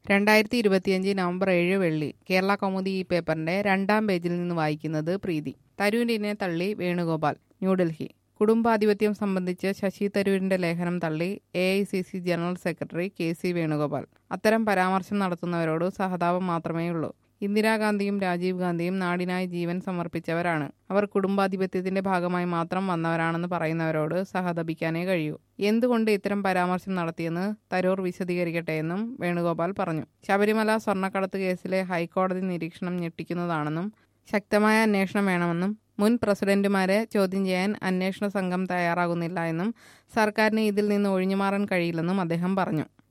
രണ്ടായിരത്തി ഇരുപത്തിയഞ്ച് നവംബർ ഏഴ് വെള്ളി കേരള കൗമുദി ഈ പേപ്പറിന്റെ രണ്ടാം പേജിൽ നിന്ന് വായിക്കുന്നത് പ്രീതി തരൂരിനെ തള്ളി വേണുഗോപാൽ ന്യൂഡൽഹി കുടുംബാധിപത്യം സംബന്ധിച്ച് ശശി തരൂരിന്റെ ലേഖനം തള്ളി A I C C general secretary K C Venugopal അത്തരം പരാമർശം നടത്തുന്നവരോട് സഹതാപം മാത്രമേയുള്ളൂ ഇന്ദിരാഗാന്ധിയും രാജീവ് ഗാന്ധിയും നാടിനായി ജീവൻ സമർപ്പിച്ചവരാണ് അവർ കുടുംബാധിപത്യത്തിന്റെ ഭാഗമായി മാത്രം വന്നവരാണെന്ന് പറയുന്നവരോട് സഹതപിക്കാനേ കഴിയൂ എന്തുകൊണ്ട് ഇത്തരം പരാമർശം നടത്തിയെന്ന് തരൂർ വിശദീകരിക്കട്ടെ എന്നും വേണുഗോപാൽ പറഞ്ഞു ശബരിമല സ്വർണ്ണക്കടത്ത് കേസിലെ ഹൈക്കോടതി നിരീക്ഷണം ഞെട്ടിക്കുന്നതാണെന്നും ശക്തമായ അന്വേഷണം വേണമെന്നും മുൻ പ്രസിഡന്റുമാരെ ചോദ്യം ചെയ്യാൻ അന്വേഷണ സംഘം തയ്യാറാകുന്നില്ല എന്നും സർക്കാരിന് ഇതിൽ നിന്ന് ഒഴിഞ്ഞുമാറാൻ കഴിയില്ലെന്നും അദ്ദേഹം പറഞ്ഞു